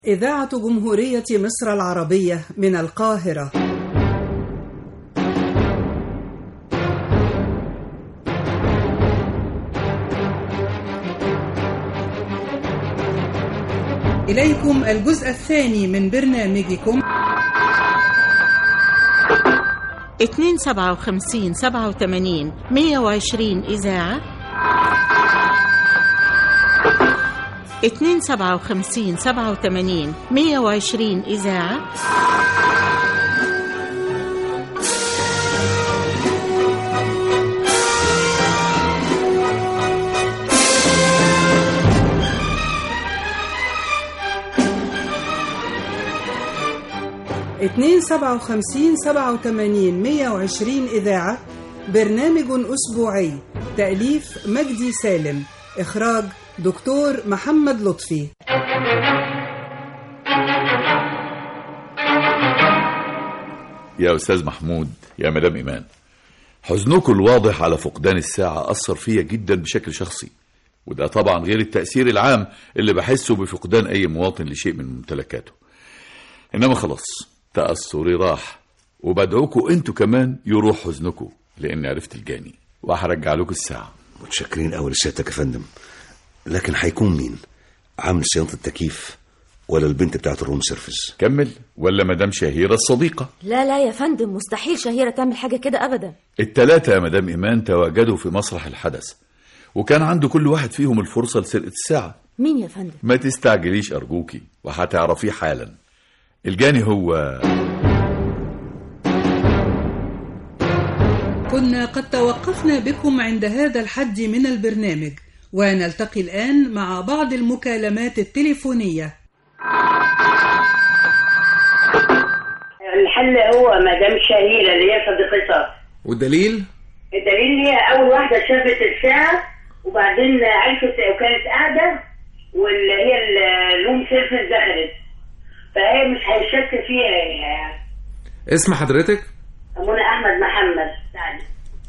إذاعة جمهورية مصر العربية من القاهرة إليكم الجزء الثاني من برنامجكم 257 87 120 إذاعة 257 87 120 إذاعة اتنين سبعة وخمسين سبعة وتمانين مية وعشرين إذاعة برنامج أسبوعي تأليف مجدي سالم إخراج دكتور محمد لطفي يا أستاذ محمود يا مدام إيمان حزنكم الواضح على فقدان الساعة أثر فيا جدا بشكل شخصي وده طبعا غير التأثير العام اللي بحسه بفقدان أي مواطن لشيء من ممتلكاته إنما خلاص تأثري راح وبدعوكم انتوا كمان يروح حزنكم لأني عرفت الجاني وهرجع لكم الساعة متشكرين قوي لسيادتك يا فندم لكن هيكون مين عامل صيانة التكييف ولا البنت بتاعت الروم سيرفيس كمل ولا مدام شهيرة الصديقة لا لا يا فندم مستحيل شهيرة تعمل حاجة كده أبدا التلاتة يا مدام إيمان تواجدوا في مسرح الحدث وكان عنده كل واحد فيهم الفرصة لسرقة الساعة مين يا فندم ما تستعجليش أرجوكي وهتعرفيه حالا الجاني هو كنا قد توقفنا بكم عند هذا الحد من البرنامج ونلتقي الآن مع بعض المكالمات التليفونية الحل هو مدام شهيرة اللي هي صديقتها والدليل الدليل ان هي اول واحده شافت الساعه وبعدين عرفت وكانت قاعده واللي هي الروم سيرفيس دخلت فهي مش هيشك فيها يعني اسم حضرتك منى احمد محمد سعد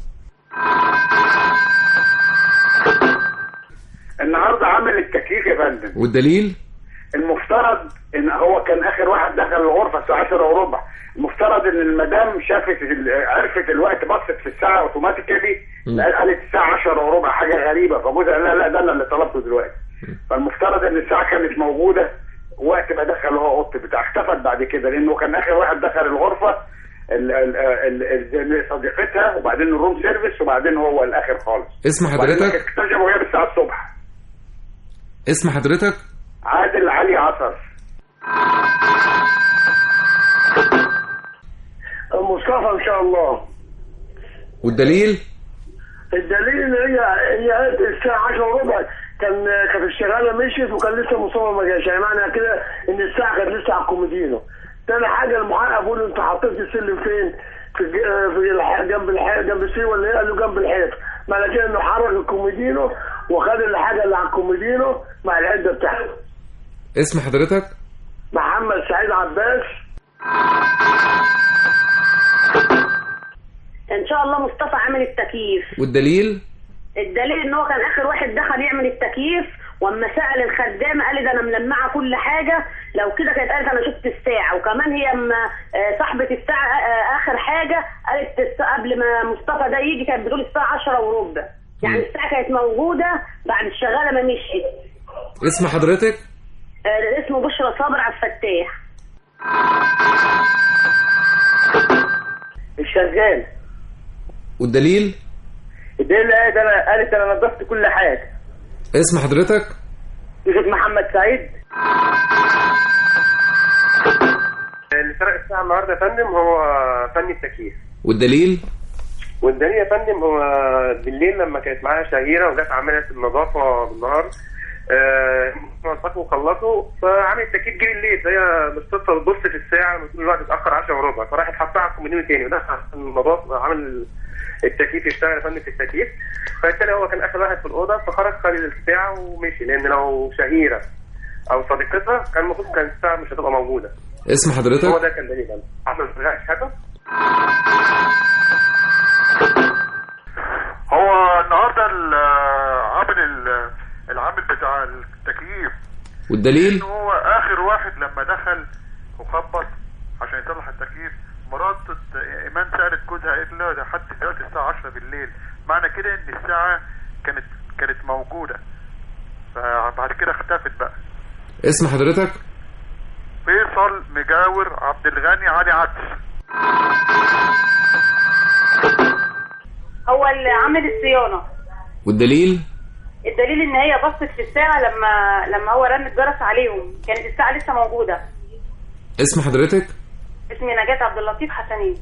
النهارده عامل التكييف يا فندم والدليل المفترض ان هو كان اخر واحد دخل الغرفه الساعه 10 وربع المفترض ان المدام شافت ال- عرفت الوقت بصت في الساعه اوتوماتيكالي قالت الساعه 10 وربع حاجه غريبه فجوزها قال لا لا ده انا اللي طلبته دلوقتي فالمفترض ان الساعه كانت موجوده وقت ما دخل هو اوضتي بتاع اختفت بعد كده لانه كان اخر واحد دخل الغرفه ال- ال- ال- ال- صديقتها وبعدين الروم سيرفيس وبعدين هو الاخر خالص اسم وبعدين حضرتك اكتشفوا هي بالساعه الصبح اسم حضرتك عادل علي عصر مصطفى ان شاء الله والدليل الدليل ان هي هي الساعه 10 وربع كان كانت الشغاله مشيت وكان لسه مصطفى ما جاش يعني معنى كده ان الساعه كانت لسه على الكوميدينو تاني حاجه المحقق بيقول له انت حطيت السلم فين؟ في الج- في الح- جنب الح- جنب السي ولا ايه؟ قال له جنب الحيط معنى كده انه حرك الكوميدينو وخد الحاجه اللي على الكوميدينو مع العده بتاعته اسم حضرتك محمد سعيد عباس ان شاء الله مصطفى عامل التكييف والدليل الدليل ان هو كان اخر واحد دخل يعمل التكييف واما سال الخدامه قال ده انا ملمعه كل حاجه لو كده كانت قالت انا شفت الساعه وكمان هي اما آه، صاحبه الساعه آه، اخر حاجه قالت الس- قبل ما مصطفى ده يجي كانت بتقول الساعه 10 وربع يعني الساعه كانت موجوده بعد الشغاله ما مشيت اسم حضرتك آه، اسمه بشرى صابر عبد الفتاح الشغال والدليل الدليل ده انا قالت انا نظفت كل حاجه اسم حضرتك يوسف محمد سعيد اللي سرق الساعة النهاردة يا فندم هو فني التكييف والدليل والدليل يا فندم هو بالليل لما كانت معاها شهيرة وجت عملت النظافة بالنهار آه، نظفوا وخلصوا فعمل التكييف جه بالليل فهي بالصدفة بتبص في الساعة بتقول الوقت اتأخر 10 وربع فراحت حطها على الكومودينو تاني ودخل النظافة عمل التكييف يشتغل يا فندم في التكييف فبالتالي هو كان آخر واحد في الأوضة فخرج خد الساعة ومشي لأن لو شهيرة أو صديقتها كان المفروض كان الساعة مش هتبقى موجودة اسم هو حضرتك ده كان دليل أنا أحمد رجاء شهادة هو النهارده ال- عامل ال- العامل بتاع التكييف والدليل إنه هو اخر واحد لما دخل وخبط عشان يصلح التكييف مرات ايمان سالت جوزها قالت له ده حد دلوقتي الساعه 10 بالليل معنى كده ان الساعه كانت كانت موجوده فبعد كده اختفت بقى اسم حضرتك فيصل مجاور عبد الغني علي عدس هو اللي عامل الصيانه والدليل الدليل ان هي بصت في الساعه لما لما هو رن الجرس عليهم كانت الساعه لسه موجوده اسم حضرتك اسمي نجاة عبد اللطيف حسنين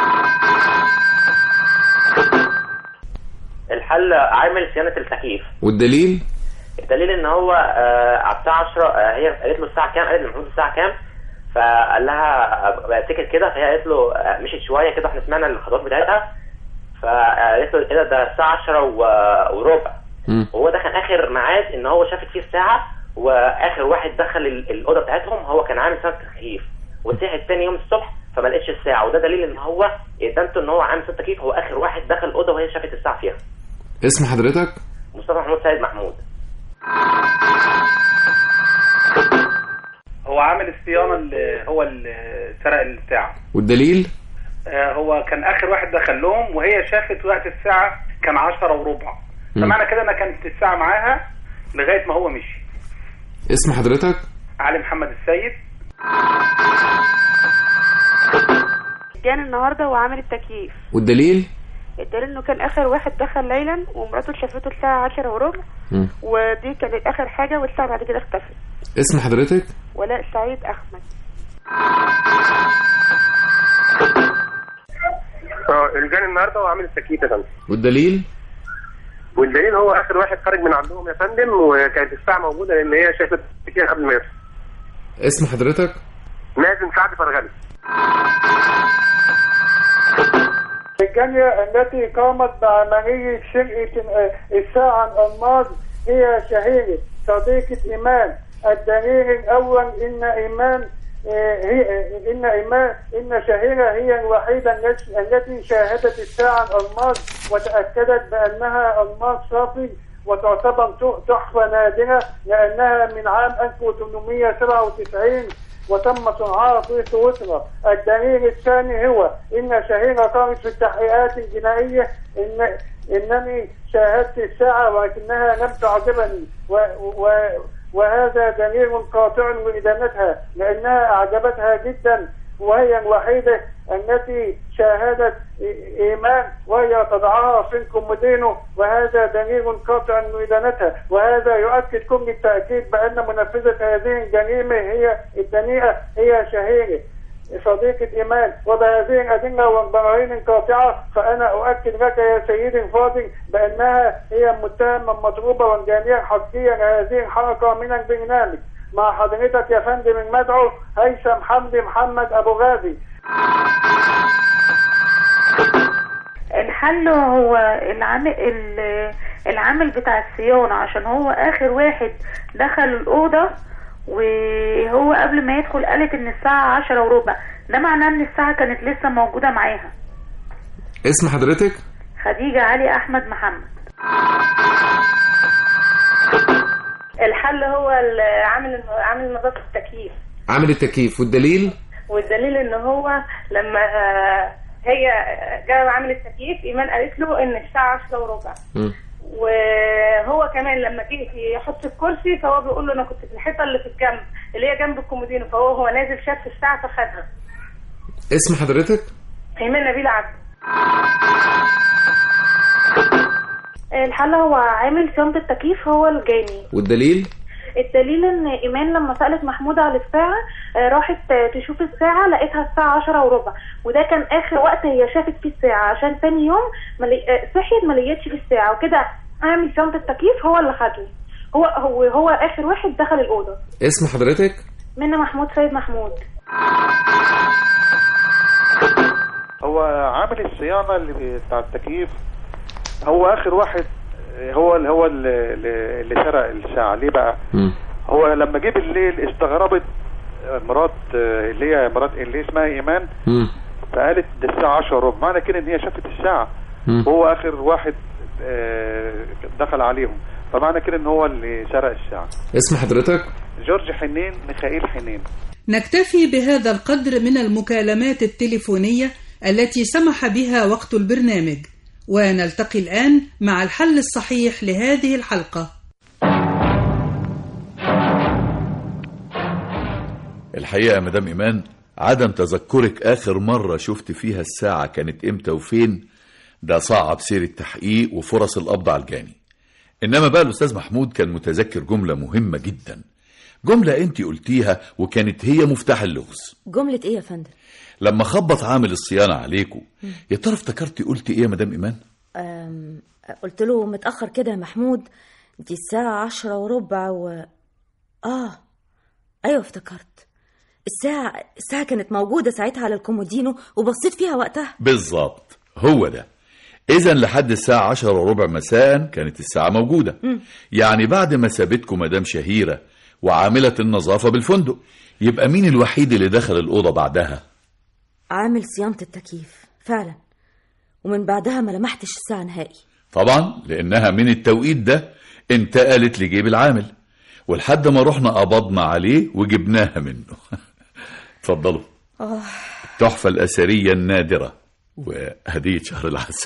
الحل عامل صيانه التكييف والدليل الدليل ان هو آه، على الساعه 10 آه، هي قالت له الساعه كام قالت له المفروض الساعه كام فقال لها آه، سكت كده فهي قالت له آه، مشيت شويه كده احنا سمعنا الخطوات بتاعتها فقالت له كده ده الساعه 10 و- وربع مم. وهو ده كان اخر ميعاد ان هو شافت فيه الساعه واخر واحد دخل ال- الاوضه بتاعتهم هو كان عامل صيانه تكييف وصحي تاني يوم الصبح فما لقيتش الساعه وده دليل ان هو ادانته ان هو عامل صيانه تكييف هو اخر واحد دخل الاوضه وهي شافت الساعه فيها اسم حضرتك مصطفى محمود سيد محمود هو عامل الصيانه اللي هو اللي سرق الساعه والدليل آه، هو كان اخر واحد دخل لهم وهي شافت وقت الساعه كان عشرة وربع مم. فمعنى كده انها كانت الساعه معاها لغايه ما هو مشي اسم حضرتك علي محمد السيد جان النهارده وعامل التكييف والدليل الدليل انه كان اخر واحد دخل ليلا ومراته شافته الساعه عشرة وربع مم. ودي كانت اخر حاجه والساعه بعد كده اختفت اسم حضرتك ولاء سعيد احمد اه الجاني النهارده وعامل التكييف يا فندم والدليل والدليل هو اخر واحد خرج من عندهم يا فندم وكانت الساعه موجوده لان هي شافت كتير قبل ما يصحى اسم حضرتك مازن سعد فرغلي الجالية التي قامت بعملية سرقة الساعة الألماس هي شهيرة صديقة إيمان الدليل الأول إن إيمان آه، هي إن إيمان إن شهيرة هي الوحيدة التي- التي شاهدت الساعة الألماس وتأكدت بأنها ألماس صافي وتعتبر تحفة نادرة لأنها من عام 1897 وتم صنعها في سويسرا الدليل الثاني هو ان شهيرة قالت في التحقيقات الجنائية ان انني شاهدت الساعة ولكنها لم تعجبني و و وهذا دليل قاطع لإدانتها لأنها أعجبتها جدا وهي الوحيدة التي شاهدت إي- إيمان وهي تضعها في الكومودينو وهذا دليل قاطع لإدانتها وهذا يؤكد كل التأكيد بأن منفذة هذه الجريمة هي الدنيئة هي شهيرة صديقة إيمان وبهذه الأدلة والبراهين القاطعة فأنا أؤكد لك يا سيدي الفاضل بأنها هي متهمة مضروبة والجانية حقيقية لهذه الحركة من البرنامج مع حضرتك يا فندم المدعو هيثم حمدي محمد أبو غازي الحل هو العامل ال- العامل بتاع الصيانة عشان هو آخر واحد دخل الأوضة وهو قبل ما يدخل قالت إن الساعة عشرة وربع ده معناه إن الساعة كانت لسه موجودة معاها اسم حضرتك خديجة علي أحمد محمد الحل هو ال- عامل عامل نظافه التكييف عامل التكييف والدليل والدليل ان هو لما آه، هي جاء عامل التكييف ايمان قالت له ان الساعه 10 وربع مم. وهو كمان لما جه يحط الكرسي فهو بيقول له انا كنت في الحيطه اللي في الجنب اللي هي جنب الكومودينو فهو هو نازل شاف الساعه فخدها اسم حضرتك ايمان نبيل عبد الحل هو عامل صيانة التكييف هو الجاني والدليل الدليل ان ايمان لما سالت محمود على الساعه آه، راحت آه، تشوف الساعه لقيتها الساعه عشرة وربع وده كان اخر وقت هي شافت فيه الساعه عشان تاني يوم ملي... آه، صحيت ما لقيتش فيه الساعه وكده عامل صيانه التكييف هو اللي خده هو هو هو اخر واحد دخل الاوضه اسم حضرتك منى محمود سيد محمود هو عامل الصيانه اللي بتاع التكييف هو اخر واحد هو اللي هو اللي, اللي سرق الساعه ليه بقى مم. هو لما جه بالليل استغربت مرات اللي هي مرات اللي اسمها ايمان مم. فقالت ده الساعه 10 وربع معنى كده ان هي شافت الساعه مم. وهو اخر واحد آه، دخل عليهم فمعنى كده ان هو اللي سرق الساعه اسم حضرتك جورج حنين ميخائيل حنين نكتفي بهذا القدر من المكالمات التليفونية التي سمح بها وقت البرنامج ونلتقي الآن مع الحل الصحيح لهذه الحلقة الحقيقة يا مدام إيمان عدم تذكرك آخر مرة شفت فيها الساعة كانت إمتى وفين ده صعب سير التحقيق وفرص القبض على الجاني إنما بقى الأستاذ محمود كان متذكر جملة مهمة جدا جملة أنت قلتيها وكانت هي مفتاح اللغز جملة ايه يا فندم لما خبط عامل الصيانة عليكم يا ترى افتكرتي قلتي إيه يا مدام إيمان أم... قلت له متأخر كده يا محمود دي الساعة عشرة وربع و اه ايوه افتكرت الساعة الساعة كانت موجودة ساعتها على الكومودينو وبصيت فيها وقتها بالظبط هو ده إذا لحد الساعة عشرة وربع مساء كانت الساعة موجودة مم. يعني بعد ما سابتكم مدام شهيرة وعاملة النظافة بالفندق يبقى مين الوحيد اللي دخل الأوضة بعدها عامل صيانة التكييف فعلا ومن بعدها ما لمحتش الساعة نهائي طبعا لأنها من التوقيت ده انتقلت لجيب العامل ولحد ما رحنا قبضنا عليه وجبناها منه اتفضلوا آه. التحفة الأثرية النادرة وهدية شهر العسل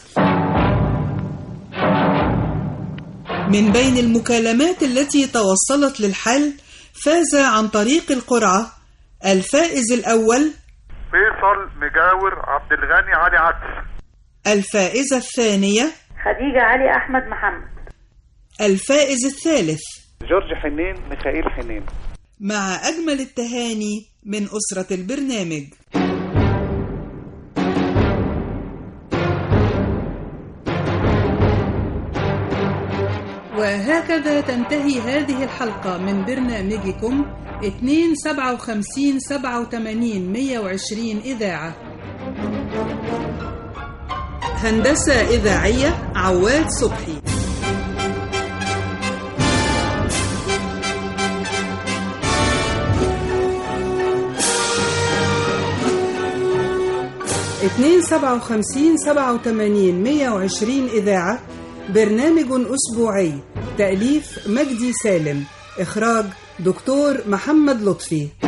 من بين المكالمات التي توصلت للحل فاز عن طريق القرعة الفائز الأول فيصل مجاور عبد الغني علي عدس الفائزة الثانية خديجة علي أحمد محمد الفائز الثالث جورج حنين ميخائيل حنين مع أجمل التهاني من أسرة البرنامج وهكذا تنتهي هذه الحلقة من برنامجكم 257 87 120 إذاعة هندسة إذاعية عواد صبحي اتنين سبعة وخمسين سبعة وتمانين مية وعشرين إذاعة برنامج أسبوعي تأليف مجدي سالم إخراج دكتور محمد لطفي